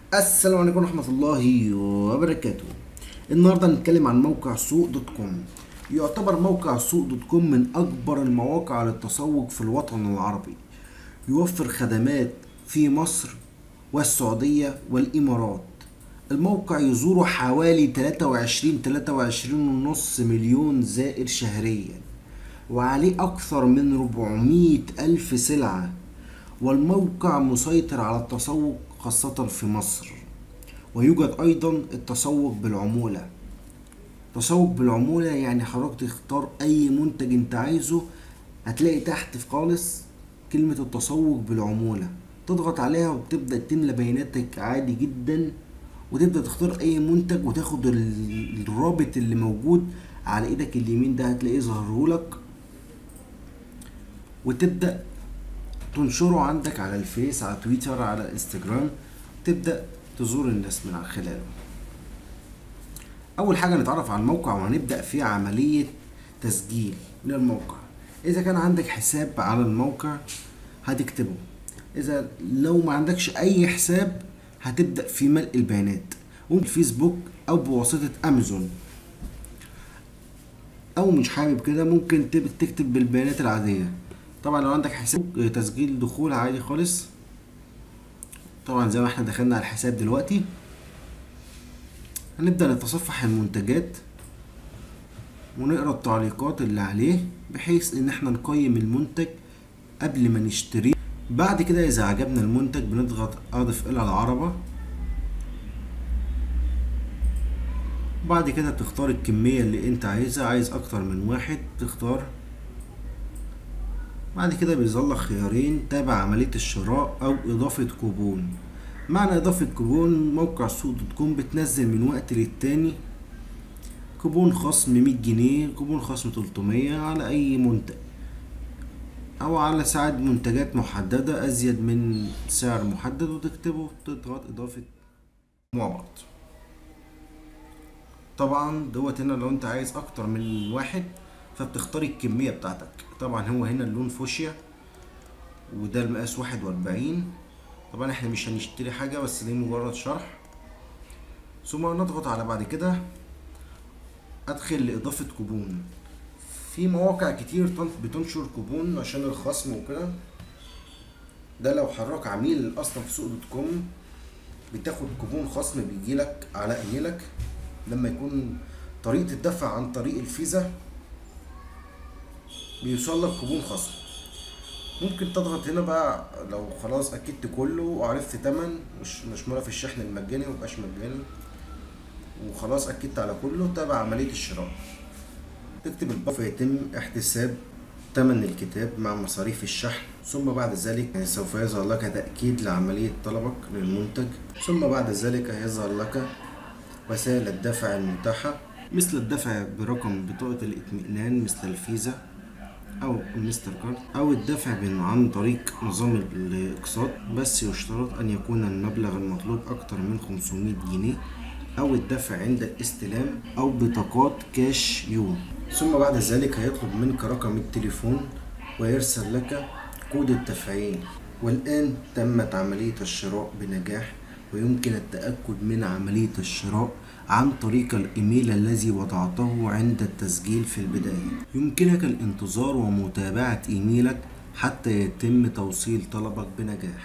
السلام عليكم ورحمة الله وبركاته النهاردة هنتكلم عن موقع سوق دوت كوم يعتبر موقع سوق دوت كوم من أكبر المواقع للتسوق في الوطن العربي يوفر خدمات في مصر والسعودية والإمارات الموقع يزوره حوالي 23 23 ونص مليون زائر شهريا وعليه أكثر من 400 ألف سلعة والموقع مسيطر على التسوق خاصة في مصر ويوجد أيضا التسوق بالعمولة تسوق بالعمولة يعني حضرتك تختار أي منتج أنت عايزه هتلاقي تحت في خالص كلمة التسوق بالعمولة تضغط عليها وتبدأ تملى بياناتك عادي جدا وتبدأ تختار أي منتج وتاخد ال- الرابط اللي موجود على ايدك اليمين ده هتلاقيه ظهرهولك وتبدأ تنشره عندك على الفيس على تويتر على انستجرام تبدأ تزور الناس من خلاله أول حاجة نتعرف على الموقع وهنبدأ فيه عملية تسجيل للموقع إذا كان عندك حساب على الموقع هتكتبه إذا لو ما عندكش أي حساب هتبدأ في ملء البيانات ممكن فيسبوك أو بواسطة أمازون أو مش حابب كده ممكن تب- تكتب بالبيانات العادية طبعا لو عندك حساب تسجيل دخول عادي خالص طبعا زي ما احنا دخلنا على الحساب دلوقتي هنبدأ نتصفح المنتجات ونقرا التعليقات اللي عليه بحيث ان احنا نقيم المنتج قبل ما نشتريه بعد كده اذا عجبنا المنتج بنضغط اضف الى العربة بعد كده بتختار الكمية اللي انت عايزها عايز اكتر من واحد تختار بعد كده بيظهر لك خيارين تابع عملية الشراء أو إضافة كوبون معنى إضافة كوبون موقع سوق دوت كوم بتنزل من وقت للتاني كوبون خصم 100 جنيه كوبون خصم 300 على أي منتج أو على ساعات منتجات محددة أزيد من سعر محدد وتكتبه تضغط إضافة مع بعض طبعا دوت هنا لو انت عايز اكتر من واحد فبتختار الكمية بتاعتك طبعا هو هنا اللون فوشيا وده المقاس واحد واربعين طبعا احنا مش هنشتري حاجة بس دي مجرد شرح ثم نضغط على بعد كده ادخل لاضافة كوبون في مواقع كتير تن- بتنشر كوبون عشان الخصم وكده ده لو حرك عميل اصلا في سوق دوت كوم بتاخد كوبون خصم بيجيلك على ايميلك لما يكون طريقة الدفع عن طريق الفيزا بيوصل لك كوبون خصم ممكن تضغط هنا بقى لو خلاص اكدت كله وعرفت تمن مش مش مرة في الشحن المجاني مبقاش مجاني وخلاص اكدت على كله تابع عملية الشراء تكتب الباقي فيتم احتساب تمن الكتاب مع مصاريف الشحن ثم بعد ذلك سوف يظهر لك تأكيد لعملية طلبك للمنتج ثم بعد ذلك هيظهر لك وسائل الدفع المتاحة مثل الدفع برقم بطاقة الاطمئنان مثل الفيزا أو المستر كارد أو الدفع من عن طريق نظام الإقساط بس يشترط أن يكون المبلغ المطلوب أكثر من 500 جنيه أو الدفع عند الاستلام أو بطاقات كاش يو ثم بعد ذلك هيطلب منك رقم التليفون ويرسل لك كود التفعيل والآن تمت عملية الشراء بنجاح ويمكن التأكد من عملية الشراء عن طريق الإيميل الذي وضعته عند التسجيل في البداية يمكنك الانتظار ومتابعة إيميلك حتى يتم توصيل طلبك بنجاح